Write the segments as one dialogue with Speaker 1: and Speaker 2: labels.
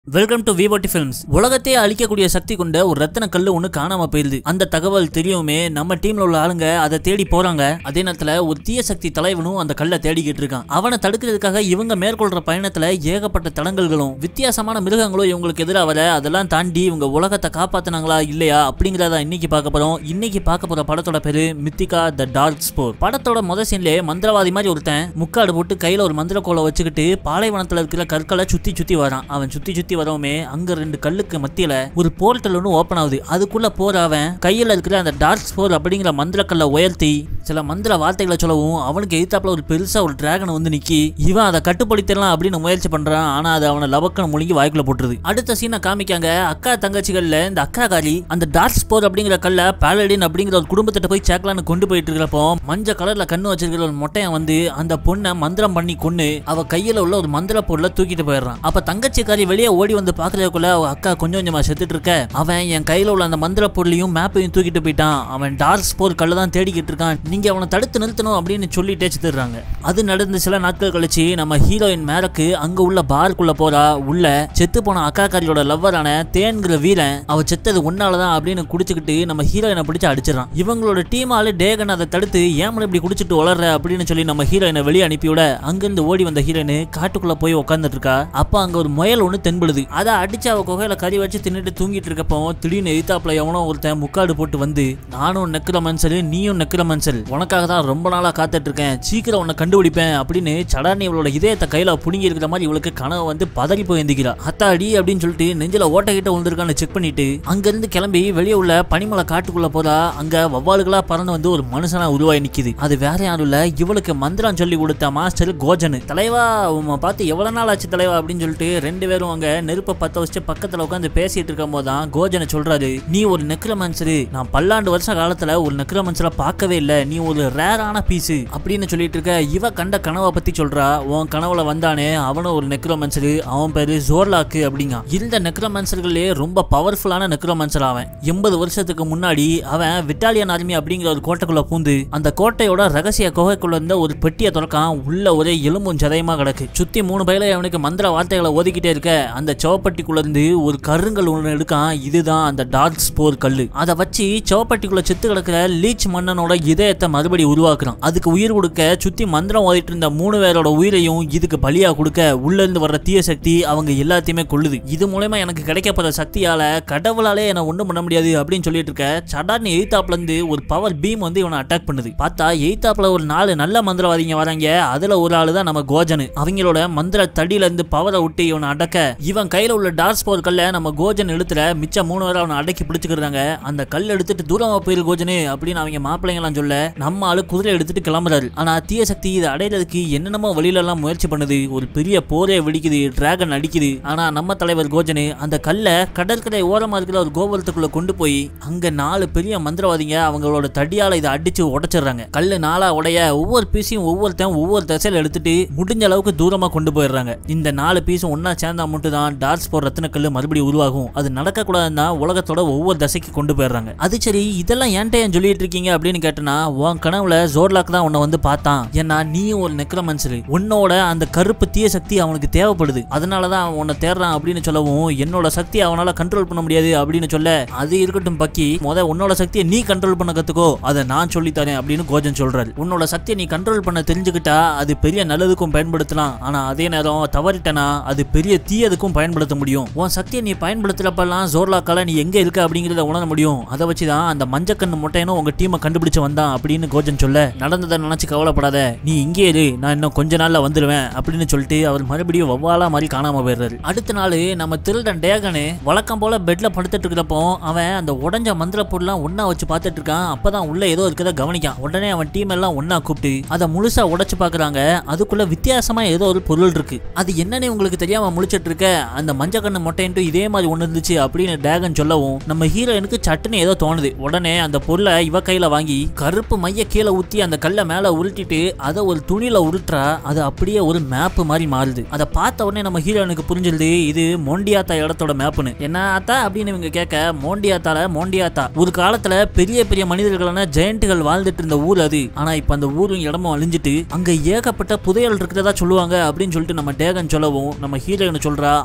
Speaker 1: welcome to விவோட்டி films உலகத்தையே அழிக்கக்கூடிய சக்தி கொண்ட ஒரு ரத்தின கல்லு ஒன்று காணாம போயிருது அந்த தகவல் தெரியுமே நம்ம டீம்ல உள்ள ஆளுங்க அதை தேடி போறாங்க அதே நேரத்துல ஒரு தீய சக்தி தலைவனும் அந்த கல்லை தேடிக்கிட்டு இருக்கான் அவனை தடுக்கிறதுக்காக இவங்க மேற்கொள்ற பயணத்துல ஏகப்பட்ட தடங்கல்களும் வித்தியாசமான மிருகங்களும் இவங்களுக்கு எதிராக வர அதெல்லாம் தாண்டி இவங்க உலகத்தை காப்பாத்துனாங்களா இல்லையா அப்படிங்கிறத இன்னைக்கு பார்க்க போறோம் இன்னைக்கு பார்க்க போற படத்தோட பேரு மித்திகா த டார்க் ஸ்போர் படத்தோட முத சீன்லே மந்திரவாதி மாதிரி ஒருத்தன் முக்காடு போட்டு கையில ஒரு மந்திர கோலை வச்சுக்கிட்டு பாலைவனத்துல இருக்கிற கற்களை சுத்தி சுத்தி வரான் அவன் சுத்தி சுத்தி வரவுமே அங்க ரெண்டு கல்லுக்கு மத்தியில ஒரு போர்ட்டல் ஒன்று ஓப்பன் ஆகுது அதுக்குள்ள போற அவன் கையில இருக்கிற அந்த டார்க் ஸ்போர் அப்படிங்கிற மந்திரக்கல்லை உயர்த்தி சில மந்திர வார்த்தைகளை சொல்லவும் அவனுக்கு எதிர்த்தாப்புல ஒரு பெருசா ஒரு டிராகன் வந்து நிக்கி இவன் அதை கட்டுப்படுத்திடலாம் அப்படின்னு முயற்சி பண்றான் ஆனா அது அவனை லவக்கன முழுங்கி வாய்க்குள்ள போட்டுருது அடுத்த சீனை காமிக்காங்க அக்கா தங்கச்சிகள்ல இந்த அக்கா காரி அந்த டார்க் ஸ்போர் அப்படிங்கிற கல்ல பாலடின் அப்படிங்கிற ஒரு குடும்பத்திட்ட போய் சேக்கலான்னு கொண்டு போயிட்டு இருக்கிறப்போ மஞ்சள் கலர்ல கண்ணு வச்சிருக்கிற ஒரு மொட்டையன் வந்து அந்த பொண்ணை மந்திரம் பண்ணி கொன்னு அவ கையில உள்ள ஒரு மந்திர பொருளை தூக்கிட்டு போயிடுறான் அப்ப தங்கச்சிக்காரி வெளியே ஓடி வந்து பாக்குறதுக்குள்ள அவ அக்கா கொஞ்சம் கொஞ்சமா செத்துட்டு இருக்க அவன் என் கையில உள்ள அந்த மந்திர பொருளையும் மேப்பையும் தூக்கிட்டு போயிட்டான் அவன் டார்க் ஸ்போர் கல்ல தான் தேடிக்கிட்டு இருக்கான் நீங்க அவனை தடுத்து நிறுத்தணும் அப்படின்னு சொல்லிட்டே செத்துடுறாங்க அது நடந்து சில நாட்கள் கழிச்சு நம்ம ஹீரோயின் மேரக்கு அங்க உள்ள பார்க்குள்ள போறா உள்ள செத்து போன அக்காக்காரியோட லவ்வரான தேன்கிற வீரன் அவ செத்தது உன்னாலதான் அப்படின்னு குடிச்சுக்கிட்டு நம்ம ஹீரோயினை பிடிச்சு அடிச்சிடறான் இவங்களோட டீம் ஆளு டேகன் அதை தடுத்து ஏன் இப்படி குடிச்சிட்டு வளர்ற அப்படின்னு சொல்லி நம்ம ஹீரோயினை வெளியே அனுப்பிவிட அங்கிருந்து ஓடி வந்த ஹீரோயின் காட்டுக்குள்ள போய் உட்காந்துட்டு இருக்கா அப்ப அங்க ஒரு முயல் ஒண்ணு தென்படுது அதை அடிச்சு அவ குகையில கறி வச்சு தின்னுட்டு தூங்கிட்டு இருக்கப்போ திடீர்னு எய்தாப்புல எவனோ ஒருத்தன் முக்காடு போட்டு வந்து நானும் நெக்கிற மனுஷரு நீயும் நெக்கிற மனுஷர் உனக்காக தான் ரொம்ப நாளா காத்துட்டு இருக்கேன் சீக்கிரம் உன்னை கண்டுபிடிப்பேன் அப்படின்னு சடார்னி இவளோட இதயத்தை கையில புடுங்கி இருக்கிற மாதிரி இவளுக்கு கனவு வந்து பதறி போய் எந்திக்கிறா அத்தாடி அப்படின்னு சொல்லிட்டு நெஞ்சில ஓட்ட கிட்ட விழுந்திருக்கான்னு செக் பண்ணிட்டு அங்கிருந்து கிளம்பி வெளியே உள்ள பனிமலை காட்டுக்குள்ள போறா அங்க வவ்வாலுகளா பறந்து வந்து ஒரு மனுஷனா உருவாகி நிக்குது அது வேற யாரும் இல்ல இவளுக்கு மந்திரம் சொல்லி கொடுத்த மாஸ்டர் கோஜன் தலைவா உம்மை பார்த்து எவ்வளவு நாள் ஆச்சு தலைவா அப்படின்னு சொல்லிட்டு ரெண்டு பேரும் அங்க நெருப்பை பத்த வச்சு பக்கத்துல உட்காந்து பேசிட்டு இருக்கும் போதுதான் கோஜனை சொல்றாரு நீ ஒரு நெக்ரமன்சரு நான் பல்லாண்டு வருஷ காலத்துல ஒரு நெக்ரமன்சரை பார்க்கவே இல்ல நீ ஒரு ரேரான பீஸ் அப்படின்னு சொல்லிட்டு இருக்க இவ கண்ட கனவை பத்தி சொல்றா உன் கனவுல வந்தானே அவனும் ஒரு நெக்ரோமன்சரு அவன் பேரு ஜோர்லாக்கு அப்படிங்க இந்த நெக்ரோமன்சர்களே ரொம்ப பவர்ஃபுல்லான நெக்ரோமன்சர் அவன் எண்பது வருஷத்துக்கு முன்னாடி அவன் விட்டாலியன் ஆர்மி அப்படிங்கிற ஒரு கோட்டைக்குள்ள பூந்து அந்த கோட்டையோட ரகசிய குகைக்குள்ள இருந்த ஒரு பெட்டியை திறக்கான் உள்ள ஒரே எலும்பும் சதயமா கிடக்கு சுத்தி மூணு பயில அவனுக்கு மந்திர வார்த்தைகளை ஓதிக்கிட்டே இருக்க அந்த சவப்பட்டிக்குள்ள இருந்து ஒரு கருங்கல் ஒன்று எடுக்கான் இதுதான் அந்த டார்க் ஸ்போர் கல்லு அதை வச்சு சவப்பட்டிக்குள்ள செத்து கிடக்கிற லீச் மன்னனோட இதயத்தை மறுபடி உருவாக்குறான் அதுக்கு உயிர் கொடுக்க சுத்தி மந்திரம் ஓதிட்டு இருந்த மூணு பேரோட உயிரையும் இதுக்கு பலியா கொடுக்க உள்ள இருந்து வர்ற தீய சக்தி அவங்க எல்லாத்தையுமே கொள்ளுது இது மூலமா எனக்கு கிடைக்கப்போற சக்தியால கடவுளாலே என்ன ஒண்ணும் பண்ண முடியாது அப்படின்னு சொல்லிட்டு இருக்க சடார்னு எய்தாப்ல இருந்து ஒரு பவர் பீம் வந்து இவனை அட்டாக் பண்ணுது பார்த்தா எய்தாப்ல ஒரு நாலு நல்ல மந்திரவாதிங்க வராங்க அதுல ஒரு ஆளு தான் நம்ம கோஜன் அவங்களோட மந்திர தடியில இருந்து பவரை விட்டு இவனை அடக்க இவன் கையில உள்ள டார்ஸ் போர் கல்ல நம்ம கோஜன் இழுத்துல மிச்ச மூணு பேரை அவனை அடக்கி பிடிச்சுக்கிறாங்க அந்த கல் எடுத்துட்டு தூரமா போயிரு கோஜனு அப்படின்னு அவங்க மாப்பிள்ளைங்க எல்லாம் சொல்ல நம்ம ஆளு குதிரை எடுத்துட்டு கிளம்புறாரு ஆனா தீய சக்தி இதை அடையிறதுக்கு என்னென்னமோ வழியில எல்லாம் முயற்சி பண்ணுது ஒரு பெரிய போரே வெடிக்குது டிராகன் அடிக்குது ஆனா நம்ம தலைவர் கோஜனு அந்த கல்லை கடற்கரை ஓரமா இருக்கிற ஒரு கோபுரத்துக்குள்ள கொண்டு போய் அங்க நாலு பெரிய மந்திரவாதிங்க அவங்களோட தடியால இதை அடிச்சு உடைச்சிடுறாங்க கல்லு நாளா உடைய ஒவ்வொரு பீஸையும் ஒவ்வொருத்தன் ஒவ்வொரு திசையில எடுத்துட்டு முடிஞ்ச அளவுக்கு தூரமா கொண்டு போயிடுறாங்க இந்த நாலு பீஸும் ஒன்னா சேர்ந்தா மட்டும் தான் டார்ஸ் போர் ரத்தின கல்லு மறுபடியும் உருவாகும் அது நடக்கக்கூடாதுன்னா உலகத்தோட ஒவ்வொரு தசைக்கு கொண்டு போயிடுறாங்க அது சரி இதெல்லாம் ஏன்ட்ட ஏன் சொல்லிட்டு இருக்கீங்க அப்படின்னு கேட்டனா உன் கனவுல ஜோர்லாக் தான் உன்னை வந்து பார்த்தான் ஏன்னா நீயும் ஒரு நெக்ரமன்சரு உன்னோட அந்த கருப்பு தீய சக்தி அவனுக்கு தேவைப்படுது அதனாலதான் அவன் உன்னை தேடுறான் அப்படின்னு சொல்லவும் என்னோட சக்தி அவனால கண்ட்ரோல் பண்ண முடியாது அப்படின்னு சொல்ல அது இருக்கட்டும் பக்கி முத உன்னோட சக்தியை நீ கண்ட்ரோல் பண்ண கத்துக்கோ அதை நான் சொல்லி தரேன் அப்படின்னு கோஜன் சொல்றாரு உன்னோட சக்தியை நீ கண்ட்ரோல் பண்ண தெரிஞ்சுக்கிட்டா அது பெரிய நல்லதுக்கும் பயன்படுத்தலாம் ஆனா அதே நேரம் தவறிட்டனா அது பெரிய தீயதுக்கும் பயன்படுத்த முடியும் உன் சக்தியை நீ பயன்படுத்துறப்பெல்லாம் ஜோர்லாக்கால நீ எங்க இருக்க அப்படிங்கறத உணர முடியும் அதை வச்சுதான் அந்த மஞ்சக்கண்ணு முட்டையனும் உங்க டீமை கண்டுபிடிச்சு வந்தான் அப்படின்னு கோஜன் சொல்ல நடந்ததை நினைச்சு கவலைப்படாத நீ இங்கே இரு நான் இன்னும் கொஞ்ச நாள்ல வந்துடுவேன் அப்படின்னு சொல்லிட்டு அவர் மறுபடியும் வவ்வாலா மாதிரி காணாம போயிடுறாரு அடுத்த நாள் நம்ம திருடன் டேகனு வழக்கம் போல பெட்ல படுத்துட்டு இருக்கிறப்போ அவன் அந்த உடஞ்ச மந்திர பொருள்லாம் ஒண்ணா வச்சு பார்த்துட்டு இருக்கான் அப்பதான் உள்ள ஏதோ இருக்கிறத கவனிக்கான் உடனே அவன் டீம் எல்லாம் ஒண்ணா கூப்பிட்டு அதை முழுசா உடைச்சு பாக்குறாங்க அதுக்குள்ள வித்தியாசமா ஏதோ ஒரு பொருள் இருக்கு அது என்னன்னு உங்களுக்கு தெரியாம முழிச்சிட்டு இருக்க அந்த மஞ்சள் கண்ணு மொட்டைன்ட்டு இதே மாதிரி ஒண்ணு இருந்துச்சு அப்படின்னு டேகன் சொல்லவும் நம்ம ஹீரோயினுக்கு சட்டுன்னு ஏதோ தோணுது உடனே அந்த பொருளை இவ கையில வாங்கி கருப்பு மைய கீழே ஊத்தி அந்த கல்லை மேல உருட்டிட்டு அதை ஒரு துணியில உருட்டுறா அது அப்படியே ஒரு மேப் மாதிரி மாறுது அதை பார்த்த உடனே நம்ம ஹீரோயினுக்கு புரிஞ்சிருது இது மோண்டியாத்தா இடத்தோட மேப்னு என்ன ஆத்தா அப்படின்னு இவங்க கேட்க மோண்டியாத்தால மோண்டியாத்தா ஒரு காலத்துல பெரிய பெரிய மனிதர்களான ஜெயண்ட்டுகள் வாழ்ந்துட்டு இருந்த ஊர் அது ஆனா இப்ப அந்த ஊரும் இடமும் அழிஞ்சிட்டு அங்க ஏகப்பட்ட புதையல் இருக்கிறதா சொல்லுவாங்க அப்படின்னு சொல்லிட்டு நம்ம டேகன் சொல்லவும் நம்ம ஹீரோயின் சொல்றா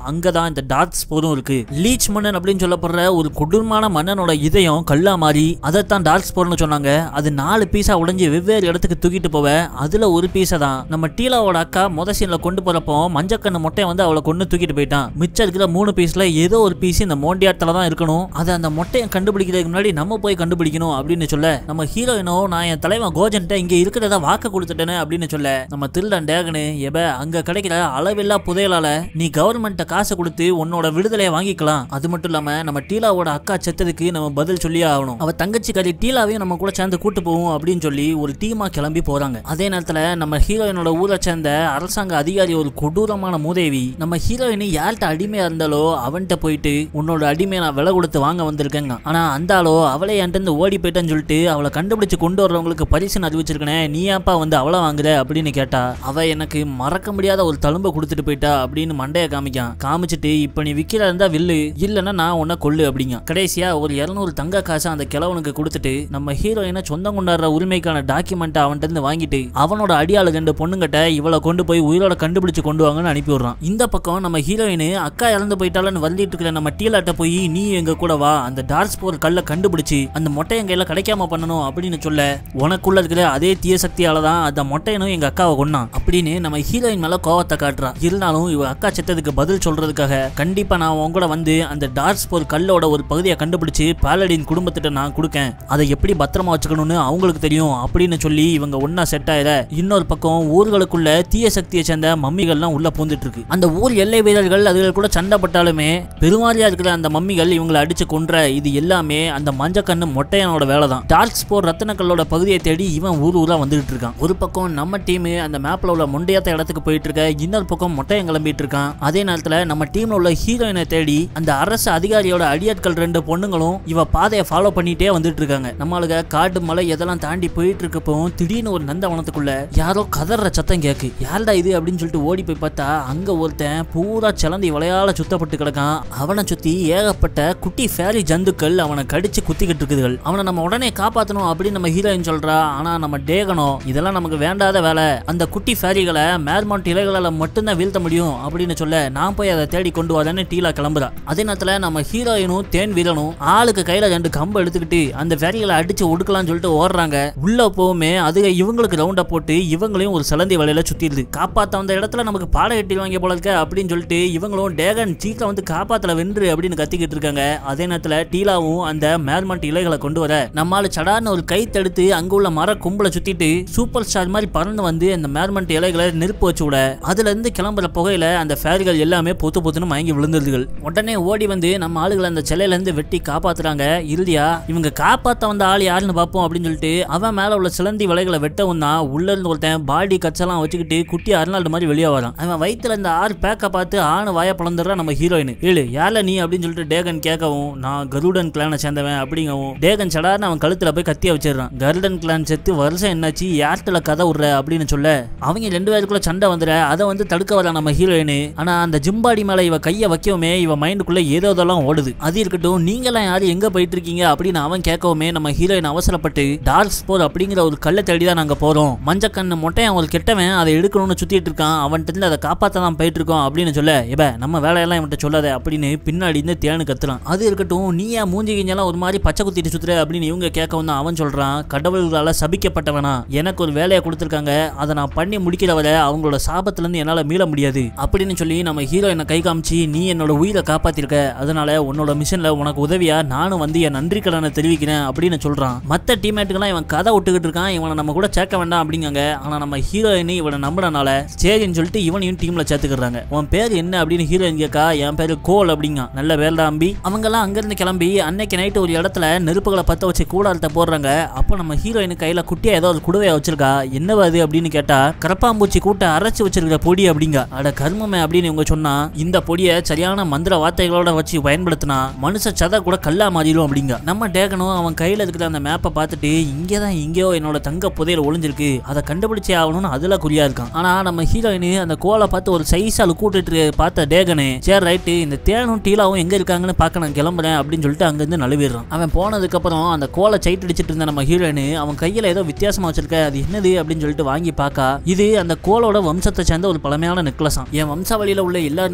Speaker 1: அங்கதான் இந்த டார்க் ஸ்போரும் இருக்கு லீச் மன்னன் அப்படின்னு சொல்லப்படுற ஒரு கொடூரமான மன்னனோட இதயம் கல்லா மாறி அதைத்தான் டார்க் ஸ்போர்னு சொன்னாங்க அது நாலு பீஸா உடைஞ்சு வெவ்வேறு இடத்துக்கு தூக்கிட்டு போவ அதுல ஒரு பீஸை தான் நம்ம டீலாவோட அக்கா முத சீன்ல கொண்டு போறப்போ மஞ்சக்கண்ணு மொட்டையை வந்து அவளை கொண்டு தூக்கிட்டு போயிட்டான் மிச்சம் இருக்கிற மூணு பீஸ்ல ஏதோ ஒரு பீஸ் இந்த மோண்டியாட்டில் தான் இருக்கணும் அதை அந்த மொட்டையை கண்டுபிடிக்கிறதுக்கு முன்னாடி நம்ம போய் கண்டுபிடிக்கணும் அப்படின்னு சொல்ல நம்ம ஹீரோயினோ நான் என் தலைவன் கோஜன்ட்ட இங்க இருக்கிறத வாக்கு கொடுத்துட்டேனே அப்படின்னு சொல்ல நம்ம திருடன் டேகனு எப அங்க கிடைக்கிற அளவில்லா புதையலால நீ கவர்மெண்ட்ட காசு கொடுத்து உன்னோட விடுதலையை வாங்கிக்கலாம் அது மட்டும் இல்லாம நம்ம டீலாவோட அக்கா செத்ததுக்கு நம்ம பதில் சொல்லியே ஆகணும் அவ தங்கச்சி கறி டீலாவையும் நம்ம கூட சேர்ந்து கூட்டு போவோம் அப்படின்னு சொல்லி ஒரு டீமா கிளம்பி போறாங்க அதே நேரத்துல நம்ம ஹீரோயினோட ஊரை சேர்ந்த அரசாங்க அதிகாரி ஒரு கொடூரமான மூதேவி நம்ம ஹீரோயின் யார்கிட்ட அடிமையா இருந்தாலோ அவன்கிட்ட போயிட்டு உன்னோட அடிமையை நான் விலை கொடுத்து வாங்க வந்திருக்கேங்க ஆனா அந்த ஆளோ அவளே என்கிட்ட இருந்து ஓடி போயிட்டேன்னு சொல்லிட்டு அவளை கண்டுபிடிச்சு கொண்டு வர்றவங்களுக்கு பரிசு அறிவிச்சிருக்கனே நீ ஏன்ப்பா வந்து அவளை வாங்குற அப்படின்னு கேட்டா அவ எனக்கு மறக்க முடியாத ஒரு தழும்ப கொடுத்துட்டு போயிட்டா அப்படின்னு மண்டைய காமிக்கான் காமிச்சிட்டு இப்ப நீ விக்கிற இருந்தா வில்லு இல்லைன்னா நான் உன்னை கொல்லு அப்படிங்க கடைசியா ஒரு இருநூறு தங்க காசை அந்த கிழவனுக்கு கொடுத்துட்டு நம்ம ஹீரோயினை சொந்தம் கொண்டாடுற உரிமைக்கான டாக்குமெண்ட் அவன்கிட்ட இருந்து வாங்கிட்டு அவனோட அடியாளு ரெண்டு பொண்ணுங்கிட்ட இவளை கொண்டு போய் உயிரோட கண்டுபிடிச்சு கொண்டு வாங்கன்னு அனுப்பி விடுறான் இந்த பக்கம் நம்ம ஹீரோயின் அக்கா இறந்து போயிட்டாலன்னு வந்துட்டு இருக்கிற நம்ம டீலாட்ட போய் நீ எங்க கூட வா அந்த டார்ஸ் போர் கல்ல கண்டுபிடிச்சு அந்த மொட்டையன் கையில கிடைக்காம பண்ணணும் அப்படின்னு சொல்ல உனக்குள்ள இருக்கிற அதே தீய சக்தியால தான் அந்த மொட்டையனும் எங்க அக்காவை கொன்னான் அப்படின்னு நம்ம ஹீரோயின் மேல கோவத்தை காட்டுறா இருந்தாலும் இவ அக்கா செத்ததுக்கு பதில் சொல்றதுக்காக கண்டிப்பா நான் உன் கூட வந்து அந்த டார்ஸ் போர் கல்லோட ஒரு பகுதியை கண்டுபிடிச்சு பாலடின் குடும்பத்திட்ட நான் கொடுக்கேன் அதை எப்படி பத்திரமா வச்சுக்கணும்னு அவங்களுக்கு தெரியும் அப்படின்னு சொல்லி இவங்க ஒன்னா செட் ஆயிர இன்னொரு பக்கம் ஊர்களுக்குள்ள தீய சக்தியை சேர்ந்த மம்மிகள்லாம் உள்ள பூந்துட்டு இருக்கு அந்த ஊர் எல்லை வீரர்கள் அதுகள் கூட சண்டை பட்டாலுமே பெருமாறியா இருக்கிற அந்த மம்மிகள் இவங்களை அடிச்சு கொன்ற இது எல்லாமே அந்த மஞ்சக்கண்ணு மொட்டையனோட வேலை தான் டார்க் ஸ்போர் ரத்தனக்கல்லோட பகுதியை தேடி இவன் ஊர் ஊரா வந்துட்டு இருக்கான் ஒரு பக்கம் நம்ம டீம் அந்த மேப்ல உள்ள முண்டையாத்த இடத்துக்கு போயிட்டு இருக்க இன்னொரு பக்கம் மொட்டையன் கிளம்பிட்டு இருக்கான் அதே நேரத்துல நம்ம டீம்ல உள்ள ஹீரோயினை தேடி அந்த அரசு அதிகாரியோட அடியாட்கள் ரெண்டு பொண்ணுங்களும் இவ பாதையை ஃபாலோ பண்ணிட்டே வந்துட்டு இருக்காங்க நம்மளுக்கு காடு மலை எதெல்லாம் தாண்டி போயிட்டு இருக்கப்போ திடீர்னு ஒரு நந்தவனத்துக்குள்ள யாரோ கதற சத்தம் கேக்கு யாருடா இது அப்படின்னு சொல்லிட்டு ஓடி போய் பார்த்தா அங்க ஒருத்தன் பூரா சிலந்தி விளையாட சுத்தப்பட்டு கிடக்கான் அவனை சுத்தி ஏகப்பட்ட குட்டி ஃபேரி ஜந்துக்கள் அவனை கடிச்சு குத்திக்கிட்டு இருக்குதுகள் அவனை நம்ம உடனே காப்பாத்தணும் அப்படின்னு நம்ம ஹீரோயின் சொல்றா ஆனா நம்ம டேகனோ இதெல்லாம் நமக்கு வேண்டாத வேலை அந்த குட்டி ஃபேரிகளை மேர்மவுண்ட் இலைகளால மட்டும்தான் வீழ்த்த முடியும் அப்படின்னு சொல்ல நான் போய் அதை தேடி கொண்டு வரேன்னு டீலா கிளம்புறா அதே நேரத்துல நம்ம ஹீரோயினும் தேன் வீரனும் ஆளுக்கு கையில ரெண்டு கம்பு எடுத்துக்கிட்டு அந்த ஃபேரிகளை அடிச்சு ஒடுக்கலாம்னு சொல்லிட்டு ஓடுறாங்க உள்ள போவுமே அதுக இவங்களுக்கு ரவுண்டா போட்டு இவங்களையும் ஒரு சிலந்தி வலையில சுத்திடுது காப்பாத்த வந்த இடத்துல நமக்கு பாட கட்டிடுவாங்க போல இருக்க அப்படின்னு சொல்லிட்டு இவங்களும் டேகன் சீக்கிரம் வந்து காப்பாத்தல வென்று அப்படின்னு கத்திக்கிட்டு இருக்காங்க அதே நேரத்துல டீலாவும் அந்த மேல்மண்ட் இலைகளை கொண்டு வர நம்மால சடார்னு ஒரு கை தடுத்து அங்க உள்ள மர கும்பலை சுத்திட்டு சூப்பர் ஸ்டார் மாதிரி பறந்து வந்து அந்த மேல்மண்ட் இலைகளை நெருப்பு வச்சு விட அதுல இருந்து கிளம்புற புகையில அந்த ஃபேரிகள் எல்லாமே பொத்து பொத்துன்னு மயங்கி விழுந்துருதுகள் உடனே ஓடி வந்து நம்ம ஆளுகளை அந்த சிலையில இருந்து வெட்டி காப்பாத்துறாங்க இறுதியா இவங்க காப்பாத்த வந்த ஆள் யாருன்னு பார்ப்போம் அப்படின்னு சொல்லிட்டு அவன் மேல உள்ள சிலந்தி வலைகளை வெட்டவும் தான் உள்ள இருந்து ஒருத்தன் பாடி கச்செல்லாம் வச்சுக்கிட்டு குட்டி அருணாள்டு மாதிரி வெளியே வரான் அவன் வயித்துல இந்த ஆறு பேக்கை பார்த்து ஆணு வாய பிளந்துடுறான் நம்ம ஹீரோயின் ஏழு யார்ல நீ அப்படின்னு சொல்லிட்டு டேகன் கேட்கவும் நான் கருடன் கிளானை சேர்ந்தவன் அப்படிங்கவும் டேகன் சடார்னு அவன் கழுத்துல போய் கத்திய வச்சிடுறான் கருடன் கிளான் செத்து வருஷம் என்னாச்சு யார்கிட்ட கதை விடுற அப்படின்னு சொல்ல அவங்க ரெண்டு பேருக்குள்ள சண்டை வந்துட அதை வந்து தடுக்க வரா நம்ம ஹீரோயின் ஆனா அந்த ஜிம்பாடி மேல இவ கைய வைக்கவுமே இவ மைண்டுக்குள்ள ஏதோ இதெல்லாம் ஓடுது அது இருக்கட்டும் நீங்களாம் யாரு எங்க போயிட்டு இருக்கீங்க அப்படின்னு அவன் கேட்கவுமே நம்ம ஹீரோயின் அவசரப்பட்டு டார்க் ஸ்போர் அப்படிங்கிற ஒரு கல்லை தேடி தான் நாங்க போறோம் மஞ்சக்கண்ணு மொட்டையன் ஒரு கெட்டவன் அதை எடுக்கணும்னு சுத்திட்டு இருக்கான் அவன்கிட்ட இருந்து அதை காப்பாத்த தான் போயிட்டு இருக்கோம் அப்படின்னு சொல்ல எப நம்ம வேலையெல்லாம் இவன்கிட்ட சொல்லாத அப்படின்னு பின்னாடி இருந்து தேனு கத்துறான் அது இருக்கட்டும் நீ ஏன் மூஞ்சி கிஞ்செல்லாம் ஒரு மாதிரி பச்சை குத்திட்டு சுத்துற அப்படின்னு இவங்க கேட்கவும் தான் அவன் சொல்றான் கடவுள்களால சபிக்கப்பட்டவனா எனக்கு ஒரு வேலையை கொடுத்துருக்காங்க அதை நான் பண்ணி முடிக்கிற வரை அவங்களோட சாபத்துல இருந்து என்னால மீள முடியாது அப்படின்னு சொல்லி நம்ம ஹீரோ என்ன கை காமிச்சு நீ என்னோட உயிரை காப்பாத்திருக்க அதனால உன்னோட மிஷன்ல உனக்கு உதவியா நானும் வந்து என் நன்றி கடனை தெரிவிக்கிறேன் அப்படின்னு சொல்றான் மத்த டீம்மேட்டுக்கெல்லாம் இவன் கதை விட்டுக்கிட்டு இருக்கான் இவனை நம்ம கூட சேர்க்க வேண்டாம் அப்படிங்காங்க ஆனா நம்ம ஹீரோயின் இவனை நம்புறனால சரின்னு சொல்லிட்டு இவனையும் டீம்ல சேர்த்துக்கிறாங்க உன் பேர் என்ன அப்படின்னு ஹீரோயின் கேட்கா என் பேரு கோல் அப்படிங்க நல்ல வேலை அம்பி அவங்க எல்லாம் அங்கிருந்து கிளம்பி அன்னைக்கு நைட்டு ஒரு இடத்துல நெருப்புகளை பத்த வச்சு கூடாரத்தை போடுறாங்க அப்போ நம்ம ஹீரோயின் கையில குட்டியா ஏதோ ஒரு குடுவையா வச்சிருக்கா என்னவா அது அப்படின்னு கேட்டா கரப்பாம்பூச்சி கூட்ட அரைச்சு வச்சிருக்கிற பொடி அப்படிங்க அட கர்மமே அப்படின்னு இவங்க சொன்னா இந்த பொடியை சரியான மந்திர வார்த்தைகளோட வச்சு பயன்படுத்தினா மனுஷ சத கூட கல்லா மாறிடும் அப்படிங்க நம்ம டேகனும் அவன் கையில இருக்கிற அந்த மேப்பை பார்த்துட்டு இங்கே தான் எங்கேயோ என்னோட தங்க புதையல் ஒளிஞ்சிருக்கு அதை கண்டுபிடிச்சே ஆகணும்னு அதுல குறியா இருக்கான் ஆனா நம்ம ஹீரோயின் அந்த கோலை பார்த்து ஒரு சைஸா கூட்டிட்டு பார்த்த டேகனு சரி ரைட்டு இந்த தேனும் டீலாவும் எங்க இருக்காங்கன்னு பார்க்க நான் கிளம்புறேன் அப்படின்னு சொல்லிட்டு அங்கிருந்து நழுவிடுறான் அவன் போனதுக்கு அப்புறம் அந்த கோலை சைட் அடிச்சிட்டு இருந்த நம்ம ஹீரோயின் அவன் கையில ஏதோ வித்தியாசமா வச்சிருக்க அது என்னது அப்படின்னு சொல்லிட்டு வாங்கி பார்க்கா இது அந்த கோலோட வம்சத்தை சேர்ந்த ஒரு பழமையான நெக்லஸாம் என் வம்சாவளியில உள்ள எல்லா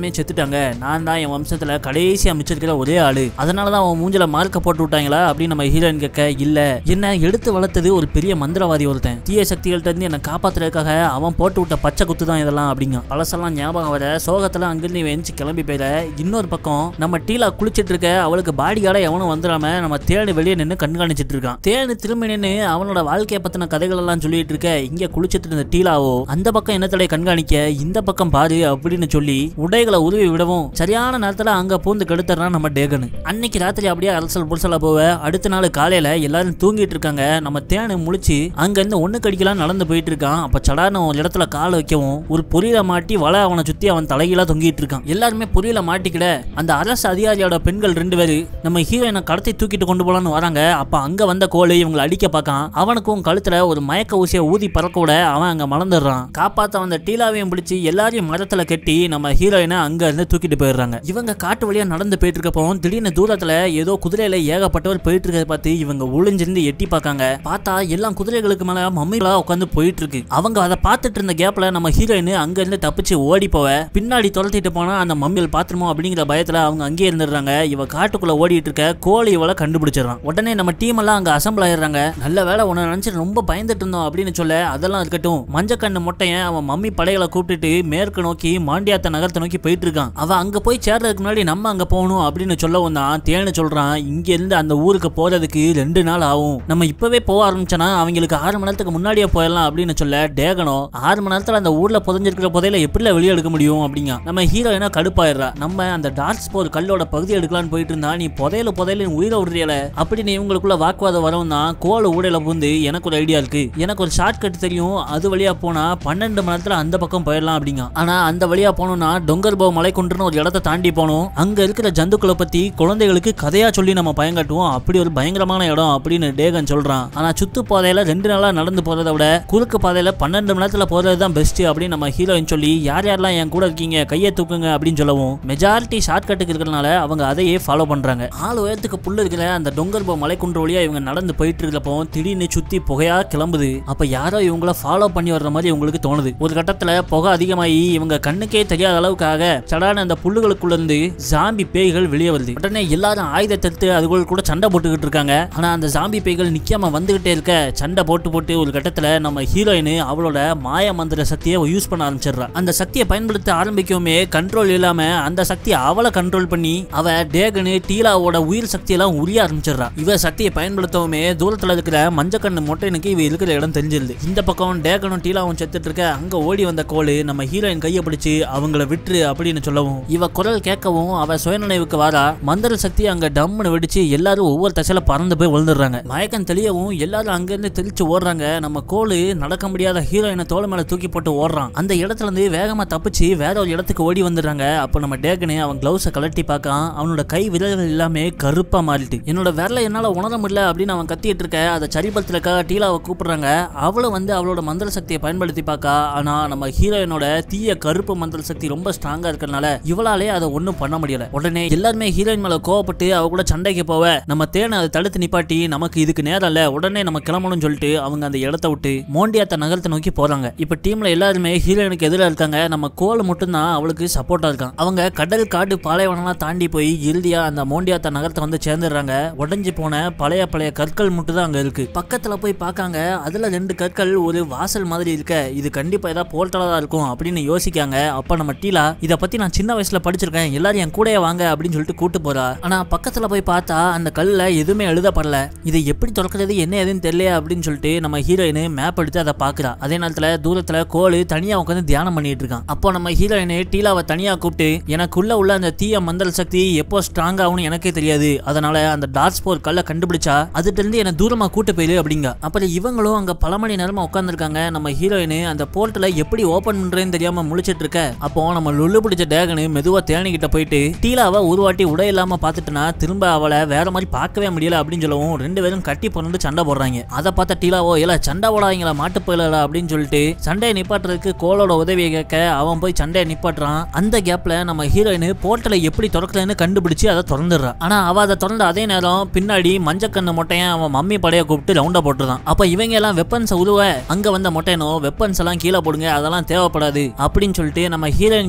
Speaker 1: எல்லாருமே செத்துட்டாங்க நான் தான் என் வம்சத்துல கடைசியா மிச்சிருக்கிற ஒரே ஆளு அதனாலதான் அவன் மூஞ்சில மார்க்க போட்டு விட்டாங்களா அப்படின்னு நம்ம ஹீரோயின் கேட்க இல்ல என்ன எடுத்து வளர்த்தது ஒரு பெரிய மந்திரவாதி ஒருத்தன் தீய சக்திகள்ட்ட இருந்து என்னை காப்பாத்துறதுக்காக அவன் போட்டு விட்ட பச்சை குத்து தான் இதெல்லாம் அப்படிங்க பழசெல்லாம் ஞாபகம் வர சோகத்துல அங்கிருந்து இவன் எந்திச்சு கிளம்பி போயிட இன்னொரு பக்கம் நம்ம டீலா குளிச்சிட்டு இருக்க அவளுக்கு பாடி கார்டை எவனும் வந்துடாம நம்ம தேனு வெளியே நின்று கண்காணிச்சிட்டு இருக்கான் தேனு திரும்பி நின்று அவனோட வாழ்க்கையை பத்தின கதைகள் எல்லாம் சொல்லிட்டு இருக்க இங்க குளிச்சிட்டு இருந்த டீலாவோ அந்த பக்கம் என்னத்தடை கண்காணிக்க இந்த பக்கம் பாரு அப்படின்னு சொல்லி உடைகளை உருவி விடவும் சரியான நேரத்துல அங்க பூந்து கெடுத்துறான் நம்ம டேகனு அன்னைக்கு ராத்திரி அப்படியே அரசல் புரசலா போவ அடுத்த நாள் காலையில எல்லாரும் தூங்கிட்டு இருக்காங்க நம்ம தேனு முழிச்சு அங்க இருந்து ஒண்ணு கடிக்கலாம் நடந்து போயிட்டு இருக்கான் அப்ப சடான ஒரு இடத்துல கால் வைக்கவும் ஒரு பொரியல மாட்டி வலை அவனை சுத்தி அவன் தலைகீழா தொங்கிட்டு இருக்கான் எல்லாருமே பொரியல மாட்டிக்கிட அந்த அரசு அதிகாரியோட பெண்கள் ரெண்டு பேரு நம்ம ஹீரோயினை கடத்தி தூக்கிட்டு கொண்டு போலான்னு வராங்க அப்ப அங்க வந்த கோழி இவங்களை அடிக்க பார்க்கான் அவனுக்கும் கழுத்துல ஒரு மயக்க ஊசியை ஊதி பறக்க விட அவன் அங்க மலர்ந்துடுறான் காப்பாத்த வந்த டீலாவையும் பிடிச்சி எல்லாரையும் மரத்துல கட்டி நம்ம ஹீரோயினை அங்க இருந்து தூக்கிட்டு போயிடுறாங்க இவங்க காட்டு வழியா நடந்து போயிட்டு இருக்கப்போ திடீர்னு தூரத்துல ஏதோ குதிரையில ஏகப்பட்டவர் போயிட்டு இருக்கிறத பார்த்து இவங்க ஒளிஞ்சிருந்து எட்டி பார்க்காங்க பார்த்தா எல்லாம் குதிரைகளுக்கு மேல மம்மிகளா உட்காந்து போயிட்டு இருக்கு அவங்க அதை பார்த்துட்டு இருந்த கேப்ல நம்ம ஹீரோயின் அங்க இருந்து தப்பிச்சு ஓடி போவ பின்னாடி துரத்திட்டு போனா அந்த மம்மிகள் பாத்துருமோ அப்படிங்கிற பயத்துல அவங்க அங்கேயே இருந்துடுறாங்க இவ காட்டுக்குள்ள ஓடிட்டு இருக்க கோழி இவளை கண்டுபிடிச்சிடறான் உடனே நம்ம டீம் எல்லாம் அங்க அசம்பிள் ஆயிடுறாங்க நல்ல வேலை உன்னை நினைச்சு ரொம்ப பயந்துட்டு இருந்தோம் அப்படின்னு சொல்ல அதெல்லாம் இருக்கட்டும் மஞ்சக்கண்ணு மொட்டையன் அவன் மம்மி படைகளை கூப்பிட்டுட்டு மேற்கு நோக்கி மாண்டியாத்த நகரத்தை நோக்கி போயிட்டு இருக்கான் அவன் அங்க போய் சேர்றதுக்கு முன்னாடி நம்ம அங்க போகணும் அப்படின்னு சொல்லவும் தான் தேனு சொல்றான் இங்க இருந்து அந்த ஊருக்கு போறதுக்கு ரெண்டு நாள் ஆகும் நம்ம இப்பவே போக ஆரம்பிச்சோன்னா அவங்களுக்கு ஆறு மணி நேரத்துக்கு முன்னாடியே போயிடலாம் அப்படின்னு சொல்ல டேகனோ ஆறு மணி நேரத்துல அந்த ஊர்ல புதஞ்சிருக்கிற புதையில எப்படில வெளியே எடுக்க முடியும் அப்படிங்க நம்ம ஹீரோயினா கடுப்பாயிடுறா நம்ம அந்த டார்க் ஸ்போர் கல்லோட பகுதி எடுக்கலாம்னு போயிட்டு இருந்தா நீ புதையில புதையில நீ உயிரை விடுறியல அப்படின்னு இவங்களுக்குள்ள வாக்குவாதம் வரவும் தான் கோல ஊடையில புந்து எனக்கு ஒரு ஐடியா இருக்கு எனக்கு ஒரு ஷார்ட் கட் தெரியும் அது வழியா போனா பன்னெண்டு மணி நேரத்துல அந்த பக்கம் போயிடலாம் அப்படிங்க ஆனா அந்த வழியா போனோம்னா டொங்கர்போ மலைக்குன்றுன்னு ஒரு இடத்த தாண்டி போனோம் அங்க இருக்கிற ஜந்துக்களை பத்தி குழந்தைகளுக்கு கதையா சொல்லி நம்ம பயங்காட்டுவோம் அப்படி ஒரு பயங்கரமான இடம் அப்படின்னு டேகன் சொல்றான் ஆனா சுத்து பாதையில ரெண்டு நாளா நடந்து போறதை விட குறுக்கு பாதையில பன்னெண்டு மணி நேரத்துல போறது தான் பெஸ்ட் அப்படின்னு நம்ம ஹீரோயின் சொல்லி யார் யாரெல்லாம் என் கூட இருக்கீங்க கையை தூக்குங்க அப்படின்னு சொல்லவும் மெஜாரிட்டி ஷார்ட் கட்டுக்கு இருக்கிறனால அவங்க அதையே ஃபாலோ பண்றாங்க ஆள் உயரத்துக்கு புல்லு இருக்கிற அந்த டொங்கர்போ மலைக்குன்று வழியா இவங்க நடந்து போயிட்டு இருக்கிறப்போ திடீர்னு சுத்தி புகையா கிளம்புது அப்ப யாரோ இவங்கள ஃபாலோ பண்ணி வர்ற மாதிரி இவங்களுக்கு தோணுது ஒரு கட்டத்துல புகை அதிகமாகி இவங்க கண்ணுக்கே தெரியாத அளவுக்காக சடான அந்த புல்லுகளுக்குள்ள இருந்து ஜாம்பி பேய்கள் வெளியே வருது உடனே எல்லாரும் ஆயுதத்தை எடுத்து அதுக்குள்ள கூட சண்டை போட்டுக்கிட்டு இருக்காங்க ஆனா அந்த ஜாம்பி பேய்கள் நிக்காம வந்துகிட்டே இருக்க சண்டை போட்டு போட்டு ஒரு கட்டத்துல நம்ம ஹீரோயின் அவளோட மாய மந்திர சக்தியை யூஸ் பண்ண ஆரம்பிச்சிடுறா அந்த சக்தியை பயன்படுத்த ஆரம்பிக்கவுமே கண்ட்ரோல் இல்லாம அந்த சக்தி அவளை கண்ட்ரோல் பண்ணி அவ டேகனு டீலாவோட உயிர் சக்தியெல்லாம் உரிய ஆரம்பிச்சிடுறா இவ சக்தியை பயன்படுத்தவுமே தூரத்துல இருக்கிற மஞ்சக்கண்ணு மொட்டைனுக்கு இவ இருக்கிற இடம் தெரிஞ்சிருது இந்த பக்கம் டேகனும் டீலாவும் செத்துட்டு இருக்க அங்க ஓடி வந்த கோலு நம்ம ஹீரோயின் கையை பிடிச்சு அவங்கள விட்டுரு அப்படின்னு சொல்லவும் இவ குரல் கேட்கவும் அவ சுயநினைவுக்கு வாரா மந்திர சக்தி அங்க டம்முன்னு வெடிச்சு எல்லாரும் ஒவ்வொரு தசையில பறந்து போய் விழுந்துடுறாங்க மயக்கம் தெளியவும் எல்லாரும் அங்கிருந்து தெளிச்சு ஓடுறாங்க நம்ம கோலு நடக்க முடியாத ஹீரோயினை தோலை மேல தூக்கி போட்டு ஓடுறான் அந்த இடத்துல இருந்து வேகமா தப்பிச்சு வேற ஒரு இடத்துக்கு ஓடி வந்துடுறாங்க அப்போ நம்ம டேகனே அவன் கிளவுஸை கலட்டி பார்க்கான் அவனோட கை விரல்கள் எல்லாமே கருப்பா மாறிட்டு என்னோட விரலை என்னால உணர முடியல அப்படின்னு அவன் கத்திட்டு இருக்க அதை சரிபடுத்துறக்காக டீலாவை கூப்பிடுறாங்க அவளும் வந்து அவளோட மந்திர சக்தியை பயன்படுத்தி பார்க்கா ஆனா நம்ம ஹீரோயினோட தீய கருப்பு மந்திர சக்தி ரொம்ப ஸ்ட்ராங்கா இருக்கறனால இவளாலே அதை ஒண்ணும் பண்ண முடியல உடனே எல்லாருமே ஹீரோயின் மேல கோவப்பட்டு அவ கூட சண்டைக்கு போவ நம்ம தேனை அதை தடுத்து நிப்பாட்டி நமக்கு இதுக்கு நேரம் இல்ல உடனே நம்ம கிளம்பணும்னு சொல்லிட்டு அவங்க அந்த இடத்த விட்டு மோண்டியாத்த நகரத்தை நோக்கி போறாங்க இப்ப டீம்ல எல்லாருமே ஹீரோயினுக்கு எதிராக இருக்காங்க நம்ம கோல் மட்டும்தான் அவளுக்கு சப்போர்ட்டா இருக்கான் அவங்க கடல் காடு பாலைவனம்லாம் தாண்டி போய் இறுதியா அந்த மோண்டியாத்த நகரத்தை வந்து சேர்ந்துடுறாங்க உடைஞ்சு போன பழைய பழைய கற்கள் மட்டும் தான் அங்க இருக்கு பக்கத்துல போய் பார்க்காங்க அதுல ரெண்டு கற்கள் ஒரு வாசல் மாதிரி இருக்க இது கண்டிப்பா ஏதாவது போர்ட்டலா தான் இருக்கும் அப்படின்னு யோசிக்காங்க அப்ப நம்ம டீலா இத பத்தி நான் சின்ன வயசுல படிச்சிருக்கேன் எல்லாரும் என் கூடயே வாங்க அப்படின்னு சொல்லிட்டு கூட்டு போறா ஆனா பக்கத்துல போய் பார்த்தா அந்த கல்ல எதுவுமே எழுதப்படல இதை எப்படி திறக்கிறது என்ன ஏதுன்னு தெரியல அப்படின்னு சொல்லிட்டு நம்ம ஹீரோயின் மேப் எடுத்து அதை பாக்குறா அதே நேரத்துல தூரத்துல கோலு தனியா உட்காந்து தியானம் பண்ணிட்டு இருக்கான் அப்போ நம்ம ஹீரோயின் டீலாவை தனியா கூப்பிட்டு எனக்குள்ள உள்ள அந்த தீய மந்திர சக்தி எப்போ ஸ்ட்ராங் ஆகும்னு எனக்கே தெரியாது அதனால அந்த டார்க் ஸ்போர் கல்ல கண்டுபிடிச்சா அதுல இருந்து என்ன தூரமா கூட்டு போயிரு அப்படிங்க அப்புறம் இவங்களும் அங்க பல மணி நேரமா உட்காந்துருக்காங்க நம்ம ஹீரோயின் அந்த போர்ட்டல எப்படி ஓபன் பண்றேன்னு தெரியாம முழிச்சிட்டு இருக்க அப்போ நம்ம லுள்ளு பிடிச்ச டேகனு மெதுவா தேனிக்கிட்ட போயிட்டு டீலாவை ஒரு வாட்டி உடை இல்லாம பாத்துட்டுனா திரும்ப அவளை வேற மாதிரி பார்க்கவே முடியல அப்படின்னு சொல்லவும் ரெண்டு பேரும் கட்டி பிறந்து சண்டை போடுறாங்க அதை பார்த்த டீலாவோ இல்ல சண்டை போடாதீங்களா மாட்டு போயிடல அப்படின்னு சொல்லிட்டு சண்டையை நிப்பாட்டுறதுக்கு கோலோட உதவியை கேட்க அவன் போய் சண்டையை நிப்பாட்டுறான் அந்த கேப்ல நம்ம ஹீரோயின் போர்ட்டலை எப்படி திறக்கிறதுன்னு கண்டுபிடிச்சு அதை திறந்துடுறான் ஆனா அவ அதை திறந்த அதே நேரம் பின்னாடி மஞ்சக்கண்ணு மொட்டையன் அவன் மம்மி படைய கூப்பிட்டு ரவுண்டா போட்டுருந்தான் அப்ப இவங்க எல்லாம் வெப்பன்ஸ் உருவ அங்க வந்த மொட்டையனோ வெப்பன்ஸ் எல்லாம் கீழே போடுங்க அதெல்லாம் தேவைப்படாது அப்படின்னு சொல்லிட்டு நம்ம ஹீரோயின் கிட்ட வந்து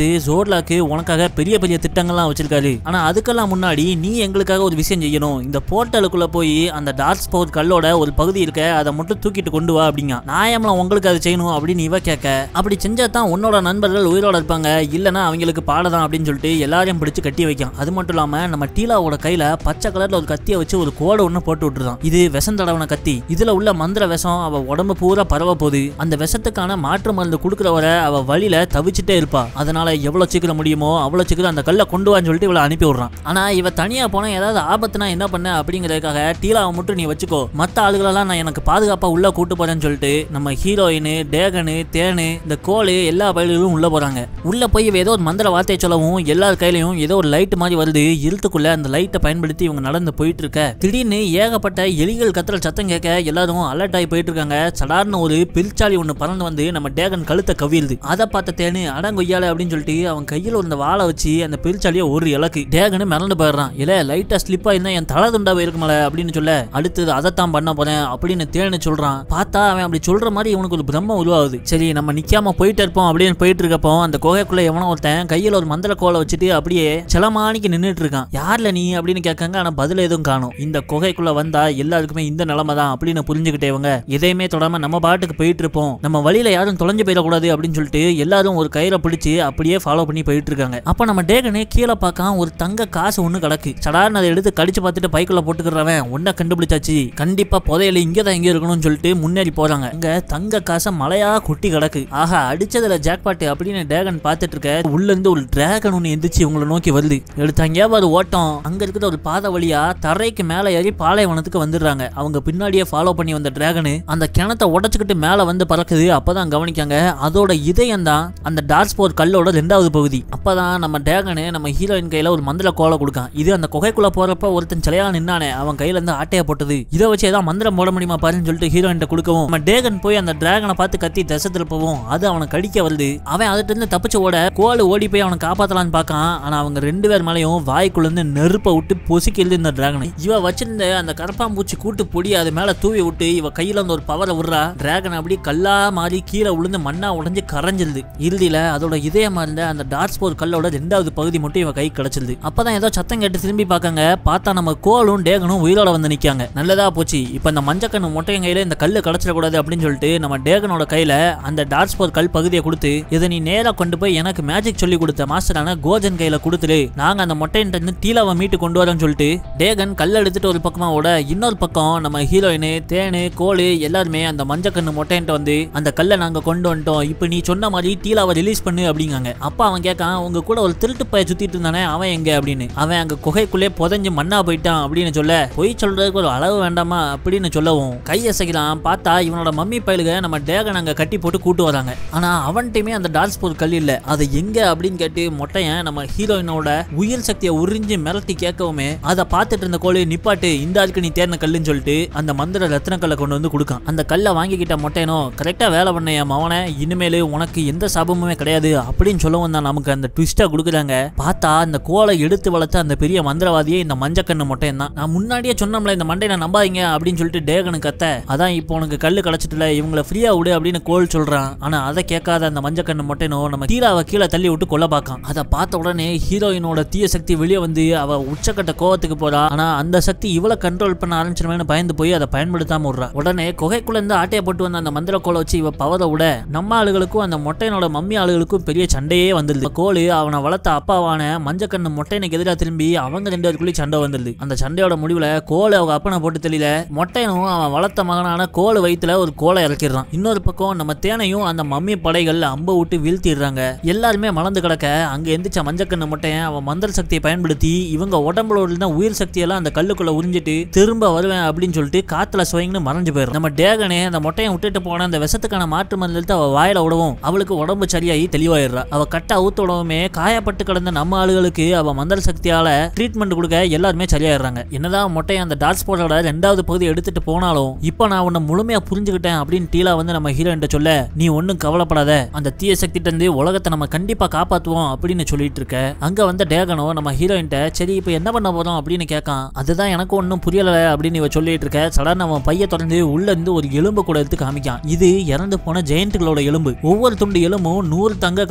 Speaker 1: வந்து ஜோர்லாக்கு உனக்காக பெரிய பெரிய திட்டங்கள்லாம் வச்சிருக்காரு ஆனா அதுக்கெல்லாம் முன்னாடி நீ எங்களுக்காக ஒரு விஷயம் செய்யணும் இந்த போர்ட்டலுக்குள்ள போய் அந்த டார்க் ஸ்போர்ட் கல்லோட ஒரு பகுதி இருக்க அதை மட்டும் தூக்கிட்டு கொண்டு வா அப்படிங்க நாயம்லாம் உங்களுக்கு அதை செய்யணும் அப்படின்னு இவ கேட்க அப்படி செஞ்சா தான் உன்னோட நண்பர்கள் உயிரோட இருப்பாங்க இல்லைன்னா அவங்களுக்கு பாடதான் அப்படின்னு சொல்லிட்டு எல்லாரையும் பிடிச்சு கட்டி வைக்கும் அது மட்டும் இல்லாம நம்ம டீலாவோட கையில பச்சை கலர்ல ஒரு கத்தியை வச்சு ஒரு கோடை ஒண்ணு போட்டு விட்டுருதான் இது விஷம் தடவன கத்தி இதுல உள்ள மந்திர விஷம் அவ உடம்பு பூரா பரவ போகுது அந்த விஷத்துக்கான மாற்று மருந்து கொடுக்குற வரை அவ வழியில தவிச்சுட்டே இருப்பா அதனால எவ்வளவு சீக்கிரம் முடியுமோ அவ்வளவு சீக்கிரம் அந்த கல்லை கொண்டு வான்னு சொல்லிட்டு இவளை அனுப்பி விடுறான் ஆனா இவ தனியா போனா ஏதாவது ஆபத்துனா என்ன பண்ண அப்படிங்கறதுக்காக டீலாவை மட்டும் நீ வச்சுக்கோ மத்த ஆளுகளெல்லாம் நான் எனக்கு பாதுகாப்பா உள்ள கூட்டு போறேன்னு சொல்லிட்டு நம்ம ஹீரோயின் டேகனு தேனு இந்த கோலு எல்லா பயிர்களும் உள்ள போறாங்க உள்ள போய் இவ ஏதோ ஒரு மந்திர வார்த்தையை சொல்லவும் எல்லார் கையிலயும் ஏதோ ஒரு லைட் மாதிரி வருது இருட்டுக்குள்ள அந்த லைட்டை பயன்படுத்தி இவங்க நடந்து போயிட்டு இருக்க திடீர்னு ஏகப்பட்ட எலிகள் கத்துற சத்தம் கேட்க எல்லாரும் அலர்ட் ஆகி போயிட்டு இருக்காங்க சடார்னு ஒரு பிரிச்சாலி ஒண்ணு பறந்து வந்து நம்ம டேகன் கழுத்தை கவிழுது அதை பார்த்த தேனு அடங்கொய்யால அப்படின்னு சொல்லிட்டு அவன் கையில இருந்த வாளை வச்சு அந்த பிரிச்சாலியை ஒரு இலக்கு டேகனு மிரண்டு போயிடுறான் இல்ல லைட்டா ஸ்லிப்பா இருந்தா என் தலை துண்டா இருக்குமல அப்படின்னு சொல்ல அடுத்தது அதைத்தான் பண்ண போறேன் அப்படின்னு தேனு சொல்றான் பார்த்தா அவன் அப்படி சொல்ற மாதிரி இவனுக்கு ஒரு பிரம்ம உருவாகுது சரி நம்ம நிக்காம போயிட்டு இருப்போம் அப்படின்னு போயிட்டு இருக்கப்போ அந்த குகைக்குள்ள எவனோ ஒருத்தன் கையில ஒரு மந்திர கோலை வச்சுட்டு அப்படியே சிலமானிக்கு நின்னுட்டு இருக்கான் யார்ல நீ அப்படின்னு கேட்காங்க ஆனா பதில் எதுவும் காணும் இந்த குகைக்குள்ள வந்தா எல்லாருக்குமே இந்த நிலைமை தான் அப்படின்னு புரிஞ்சுக்கிட்டேவங்க எதையுமே தொடாம நம்ம பாட்டுக்கு போயிட்டு இருப்போம் நம்ம வழியில யாரும் தொலைஞ்சு போயிடக்கூடாது அப்படின்னு சொல்லிட்டு எல்லாரும் ஒரு கயிறை பிடிச்சு அப்படியே ஃபாலோ பண்ணி போயிட்டு இருக்காங்க அப்ப நம்ம டேகனே கீழே பார்க்க ஒரு தங்க காசு ஒண்ணு கிடக்கு சடார்னு அதை எடுத்து கடிச்சு பார்த்துட்டு பைக்குள்ள போட்டுக்கிறவன் ஒன்ன கண்டுபிடிச்சாச்சு கண்டிப்பா புதையல இங்க தான் இங்க இருக்கணும்னு சொல்லிட்டு முன்னேறி போறாங்க இங்க தங்க காசை மலையா கொட்டி கிடக்கு ஆஹா அடிச்சதுல ஜாக்பாட் அப்படின்னு டேகன் பார்த்துட்டு இருக்க உள்ள இருந்து ஒரு டிராகன் ஒண்ணு எந்திரிச்சு இவங்களை நோக்கி வருது எடுத்தாங்க ஒரு ஓட்டம் அங்க இருக்கிற ஒரு பாதை வழியா தரைக்கு மேல ஏறி பாலைவனத்துக்கு வந்துடுறாங்க அவங்க பின்னாடியே ஃபாலோ பண்ணி வந்த டிராகனு அந்த கிணத்தை உடச்சுக்கிட்டு மேல வந்து பறக்குது அப்பதான் கவனிக்காங்க அதோட இதயம் தான் அந்த டார்ஸ்போர் கல்லோட ரெண்டாவது பகுதி அப்பதான் நம்ம டிராகனு நம்ம ஹீரோயின் கையில ஒரு மந்திர கோலை கொடுக்கான் இது அந்த குகைக்குள்ள போறப்ப ஒருத்தன் சிலையா நின்னானே அவன் கையில இருந்து ஆட்டைய போட்டது இதை வச்சு ஏதாவது மந்திரம் போட முடியுமா பாருன்னு சொல்லிட்டு ஹீரோயின் கொடுக்கவும் நம்ம டேகன் போய் அந்த டிராகனை பார்த்து கத்தி திசை திருப்பவும் அது அவனை கடிக்க வருது அவன் அதுல இருந்து தப்பிச்சு ஓட கோல் ஓடி போய் அவனை காப்பாத்தலான்னு பார்க்கான் ஆனா அவங்க ரெண்டு பேர் மேலயும் வாய்க்குள்ள இருந்து நெருப்பை விட்டு பொசுக்கிடுது இந்த டிராகனை இவ வச்சிருந்த அந்த கரப்பாம்பூச்சி கூட்டு பொடி அது மேல தூவி விட்டு இவ கையில அந்த ஒரு பவரை விடுறா டிராகன் அப்படியே கல்லா மாறி கீழே விழுந்து மண்ணா உடைஞ்சு கரைஞ்சிருது இறுதியில அதோட இதயமா இருந்த அந்த டார்க் ஸ்போர் கல்லோட ரெண்டாவது பகுதி மட்டும் இவ கை கிடைச்சிருது அப்பதான் ஏதோ சத்தம் கேட்டு திரும்பி பார்க்காங்க பார்த்தா நம்ம கோலும் டேகனும் உயிரோட வந்து நிக்காங்க நல்லதா போச்சு இப்ப இந்த மஞ்சக்கண்ணு மொட்டையன் கையில இந்த கல்லு கிடைச்சிடக்கூடாது அப்படின்னு சொல்லிட்டு நம்ம டேகனோட கையில அந்த டார்க் ஸ்போர் கல் பகுதியை கொடுத்து இதை நீ நேரா கொண்டு போய் எனக்கு மேஜிக் சொல்லி கொடுத்த மாஸ்டரான கோஜன் கையில கொடுத்துரு நாங்க அந்த மொட்டையன்ட்ட இருந்து டீலாவை மீட்டு கொண்டு வரோம்னு சொல்லிட்டு டேகன் கல் எடுத்துட்டு ஒரு பக்கமா ஓட இன்னொரு பக்கம் நம்ம ஹீரோயின் தேனு கோலு எல்லாருமே அந்த மஞ்சக்கண்ணு மொட்டையன்ட்ட வந்து அந்த கல்லை நாங்க கொண்டு வந்துட்டோம் இப்போ நீ சொன்ன மாதிரி டீலாவை ரிலீஸ் பண்ணு அப்படிங்காங்க அப்ப அவன் கேட்கான் உங்க கூட ஒரு திருட்டு பைய சுத்திட்டு இருந்தானே அவன் எங்க அப்படின்னு அவன் அங்க குகைக்குள்ளே புதைஞ்சு மண்ணா போயிட்டான் அப்படின்னு சொல்ல பொய் சொல்றதுக்கு ஒரு அளவு வேண்டாமா அப்படின்னு சொல்லவும் கையசைக்கலாம் பார்த்தா இவனோட மம்மி பயலுக நம்ம டேகன் அங்க கட்டி போட்டு கூட்டு வராங்க ஆனா அவன்கிட்டயுமே அந்த டான்ஸ் போர் கல் இல்ல அது எங்க அப்படின்னு கேட்டு மொட்டையன் நம்ம ஹீரோயினோட உயிர் சக்தியை உறிஞ்சு மிரட்டி கேட்கவுமே அதை பார்த்துட்டு இருந்த கோழி நிப்பாட்டு இந்த ஆளுக்கு நீ தேர்ன கல்லுன்னு சொல்லிட்டு அந்த மந்திர ரத்ன கல்லை கொண்டு வந்து கொடுக்கான் அந்த கல்லை வாங்கிக்கிட்ட மொட்டையனோ கரெக்டா வேலை பண்ண என் மவனை இனிமேல் உனக்கு எந்த சாபமுமே கிடையாது அப்படின்னு சொல்லவும் தான் நமக்கு அந்த ட்விஸ்டா கொடுக்குறாங்க பார்த்தா அந்த கோலை எடுத்து வளர்த்த அந்த பெரிய மந்திரவாதியே இந்த மஞ்சக்கண்ணு மொட்டையன் தான் நான் முன்னாடியே சொன்னோம்ல இந்த மண்டையை நம்பாதீங்க அப்படின்னு சொல்லிட்டு டேகனு கத்த அதான் இப்போ உனக்கு கல்லு கிடைச்சிட்டுல இவங்கள ஃப்ரீயா விடு அப்படின்னு கோல் சொல்றான் ஆனா அதை கேட்காத அந்த மஞ்சக்கண்ணு மொட்டையனோ நம்ம தீராவை கீழே தள்ளி விட்டு கொல்ல பார்க்கான் அதை பார்த்த உடனே ஹீரோயினோட தீய சக்தி வெளியே வந்து அவ உச்சக்கட்ட கோவத்துக்கு போறா ஆனா அந்த சக்தி இவளை கண்ட்ரோல் பண்ண ஆரம்பிச்சிருவேன்னு பயந்து போய் அதை பயன்படுத்தாம விடுறா உடனே குகைக்குள்ள இருந்து ஆட்டைய போட்டு வந்த அந்த மந்திர கோலை வச்சு இவ பவரை விட நம்ம ஆளுகளுக்கும் அந்த மொட்டையனோட மம்மி ஆளுகளுக்கும் பெரிய சண்டையே வந்துருது கோலு அவனை வளர்த்த அப்பாவான மஞ்சக்கண்ணு மொட்டையனுக்கு எதிராக திரும்பி அவங்க ரெண்டு பேருக்குள்ளேயும் சண்டை வந்துருது அந்த சண்டையோட முடிவுல கோலு அவங்க அப்பனை போட்டு தெரியல மொட்டையனும் அவன் வளர்த்த மகனான கோலு வயித்துல ஒரு கோலை இறக்கிடுறான் இன்னொரு பக்கம் நம்ம தேனையும் அந்த மம்மி படைகள் அம்ப விட்டு வீழ்த்திடுறாங்க எல்லாருமே மலர்ந்து கிடக்க அங்க எந்திரிச்ச மஞ்சக்கண்ணு மொட்டையன் அவன் மந்திர சக்தியை பயன்படுத்தி இவங்க உடம்புல இருந்த உயிர் சக்தியெல்லாம் அந்த கல்லுக்குள்ள உறிஞ்சிட்டு திரும்ப வருவேன் அப்படின்னு சொல்லிட்டு காத்துல சுவங்கன்னு மறைஞ்சு போயிடும் நம்ம டேகனே அந்த மொட்டையை விட்டுட்டு போன அந்த விஷத்துக்கான மாற்று மருந்து எடுத்து அவ வாயில விடவும் அவளுக்கு உடம்பு சரியாகி தெளிவாயிடுறா அவ கட்ட அவுத்து விடவுமே காயப்பட்டு கிடந்த நம்ம ஆளுகளுக்கு அவ மந்திர சக்தியால ட்ரீட்மெண்ட் கொடுக்க எல்லாருமே சரியாயிடுறாங்க என்னதான் மொட்டையை அந்த டாட் ஸ்போர்ட்டோட ரெண்டாவது பகுதி எடுத்துட்டு போனாலும் இப்போ நான் உன்னை முழுமையா புரிஞ்சுக்கிட்டேன் அப்படின்னு டீலா வந்து நம்ம ஹீரோயின் சொல்ல நீ ஒன்றும் கவலைப்படாத அந்த தீய சக்திட்ட இருந்து உலகத்தை நம்ம கண்டிப்பா காப்பாத்துவோம் அப்படின்னு சொல்லிட்டு இருக்க அங்க வந்த டேகனோ நம்ம ஹீரோயின்ட்ட சரி இப்போ என்ன பண்ண போறோம் அப்படின்னு கேட்கான் அதுதான் எனக்கு ஒன்றும் புரியல அப்படின்னு இவ சொல்லிட்டு இருக்க சடன் அவன் பைய தொடர்ந்து உள்ள இருந்து ஒரு எலும்பு கூட எடுத்து காமிக்கான் இது இறந்து போன ஜெயண்ட்டுகளோட எலும்பு ஒவ்வொரு துண்டு எலும்பும் நூறு தங்க காசுக்கு விலை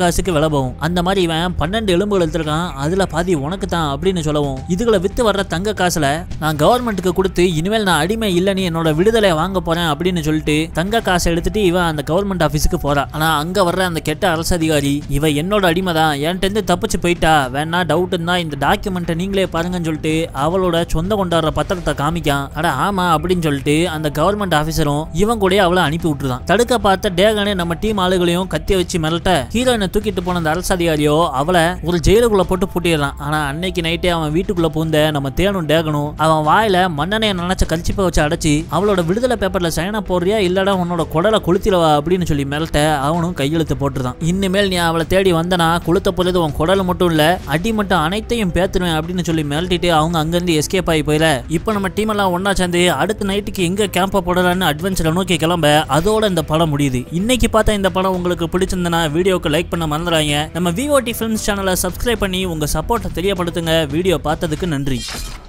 Speaker 1: கிளம்பவும் அந்த மாதிரி இவன் பன்னெண்டு எலும்புகள் எடுத்திருக்கான் அதுல பாதி உனக்கு தான் அப்படின்னு சொல்லவும் இதுகளை வித்து வர்ற தங்க காசுல நான் கவர்மெண்ட்டுக்கு கொடுத்து இனிமேல் நான் அடிமை இல்லைன்னு என்னோட விடுதலை வாங்க போறேன் அப்படின்னு சொல்லிட்டு தங்க காசை எடுத்துட்டு இவன் அந்த கவர்மெண்ட் ஆபீஸுக்கு போறா ஆனா அங்க வர்ற அந்த கெட்ட அரசு அதிகாரி இவ என்னோட அடிமை தான் என்கிட்ட இருந்து தப்பிச்சு போயிட்டா வேணா டவுட் இருந்தா இந்த டாக்குமெண்ட்டை நீங்களே பாருங்கன்னு சொல்லிட்டு அவளோட சொந்த கொண்டாடுற பத்திரத்தை காமிக்கான் அட ஆமா அப்படின்னு சொல்லிட்டு அந்த கவர்மெண்ட் ஆபீசரும் இவன் கூட அவளை அனுப்பி விட்டுருதான் தடுக்க பார்த்த டேகனே நம்ம டீம் ஆளுகளையும் கத்தி வச்சு மிரட்ட ஹீரோயினை தூக்கிட்டு போன அந்த அரசு அதிகாரியோ அவளை ஒரு ஜெயிலுக்குள்ள போட்டு பூட்டிடுறான் ஆனா அன்னைக்கு நைட்டே அவன் வீட்டுக்குள்ள பூந்த நம்ம தேனும் டேகனும் அவன் வாயில மண்ணனைய நினைச்ச கர்ச்சிப்பை வச்சு அடைச்சி அவளோட விடுதலை பேப்பர்ல சைனா போடுறியா இல்லடா உன்னோட குடலை கொளுத்திடவா அப்படின்னு சொல்லி மிரட்ட அவனும் கையெழுத்து போட்டுருதான் இனிமேல் நீ அவளை தேடி வந்தனா கொளுத்த போறது உன் குடலை மட்டும் இல்ல அடி மட்டும் அனைத்தையும் பேத்துருவேன் அப்படின்னு சொல்லி மிரட்டிட்டு அவங்க அங்கிருந்து எஸ்கேப் ஆகி போயில இப்போ நம்ம டீம் எல்லாம் ஒண்ணா சேர்ந்து அடுத்த நைட்டுக்கு எங்க கேம்ப போடலான்னு அட்வென்ச்சரை நோக்கி கிளம்ப அதோட இந்த படம் முடியுது இன்னைக்கு பார்த்த இந்த படம் உங்களுக்கு பிடிச்சிருந்தனா வீடியோக்கு லைக் பண்ண மறந்துடாங்க நம்ம விஓடி ஃபிலிம்ஸ் சேனலை சப்ஸ்கிரைப் பண்ணி உங்க சப்போர்ட்டை தெரியப்படுத்துங்க வீடியோ பார்த்ததுக்கு நன்றி